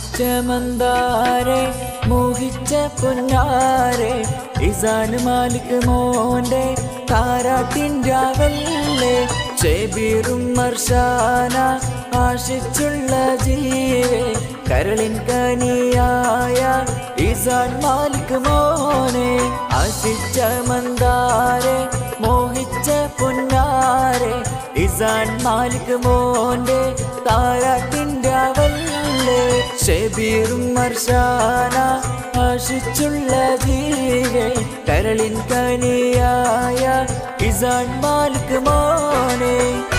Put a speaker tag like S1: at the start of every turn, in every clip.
S1: ആശിച്ച മന്ദാരെ മോഹിച്ച പൊന്നാരെ ഇസാൻ മാലിക് മോന്റെ താരാട്ടിൻ്റെ അവല്ലേ ചേബീറും മർഷാന ആശിച്ചുള്ള ജീവേ കരളിൻ കനിയായ ഇസാൻ മാലിക് മോനെ ആശിച്ച മന്ദാരെ മോഹിച്ച പൊന്നാരെ ഇസാൻ മാലിക് മോന്റെ താരാട്ടിൻ്റെ അവല്ലേ ഷെബീറും മർഷാന ആശിച്ചുള്ള ജീവേ കരളിൻ കനിയായ ഇസാൻ മാലിക് മോനെ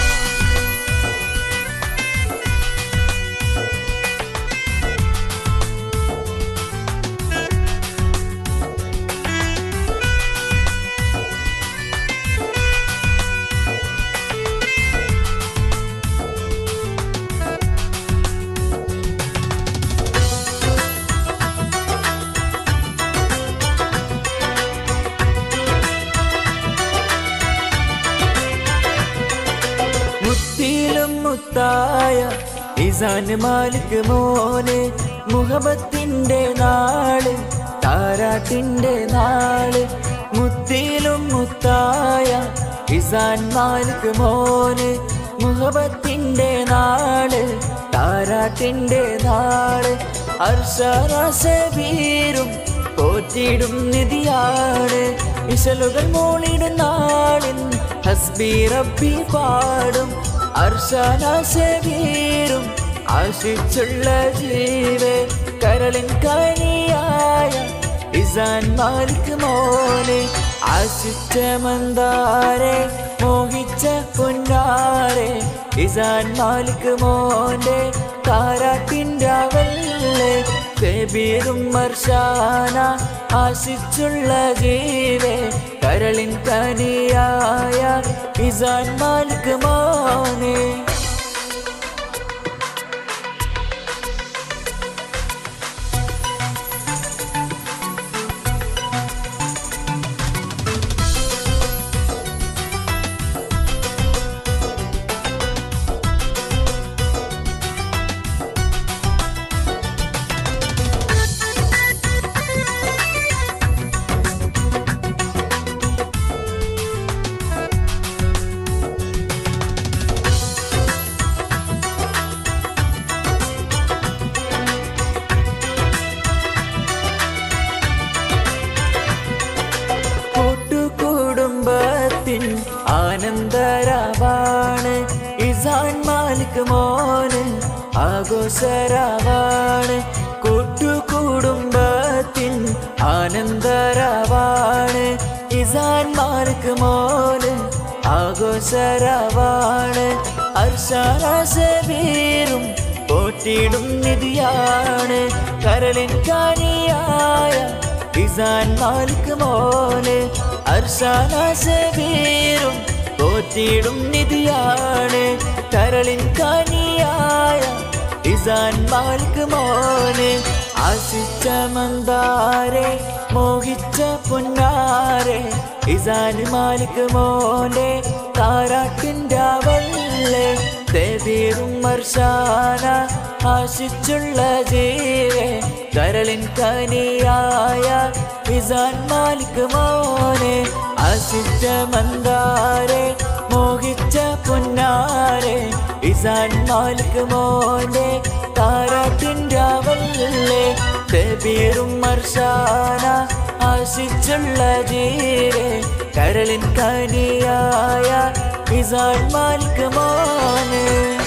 S1: മുത്തിയിലും മുത്തായ ഇസാൻ മാലിക് മോനെ മുഹബത്തിന്റെ നാള് താരാട്ടിന്റെ നാള് മുത്തിയിലും മുത്തായ ഇസാൻ മാലിക് മോനെ മുഹബത്തിന്റെ നാള് താരാട്ടിന്റെ നാള് അർഷരാശവീരും പോറ്റിടും നിധിയാണ് ഇശലുകൾ മോളിടും നാളിൻ ഹസ്ബി റബ്ബി പാടും അർഷനാശവീരും ആശിച്ചുള്ള ജീവേ കരളിൻ കനിയായ ഇസാൻ മാലിക് മോനെ ആശിച്ച മന്ദാരെ മോഹിച്ച പൊന്നാരെ ഇസാൻ മാലിക് മോന്റെ താരാട്ടിൻ്റെ അവല്ലേ കബീറും മർഷാന ആശിച്ചുള്ള ജീവേ കരളിൻ കനിയായ ഇസാൻ മാലിക് മോനെ കൂട്ടുകുടുംബത്തിൻ ആനന്ദരാവാണ് ഇസാൻ മാലിക് മോന് ആഘോഷരാവാണ് കൂട്ടുകുടുംബത്തിൻ ആനന്ദരാവാണ് ഇസാൻ മാലിക് മോന് ആഘോഷരാവാണ് അർഷാരാശവീരും പോറ്റിടും നിധിയാണ് കരളിൻ കാനിയായ ഇസാൻ മാലിക് മോന് അർഷാനാശവീരും പോറ്റിടും നിധിയാണ് കരളിൻ കനിയായ ഇസാൻ മാലിക് മോന് ആശിച്ച മന്ദാരെ മോഹിച്ച പൊന്നാരെ ഇസാൻ മാലിക് മോനെ താരാട്ടിൻ്റെ അവല്ലേ തേതീറും മർഷാന ആശിച്ചുള്ള ജീവേ കരളിൻ കനിയായ ഇസാൻ മാലിക് മോനെ ആശിച്ച മന്ദാരെ മോഹിച്ച പൊന്നാരെ ഇസാൻ മാലിക് മോനെ താരാട്ടിൻ്റെ അവല്ലേ കബീറും മർഷാന ആശിച്ചുള്ള ജീവേ കരളിൻ കനിയായ ഇസാൻ മാലിക് മോനെ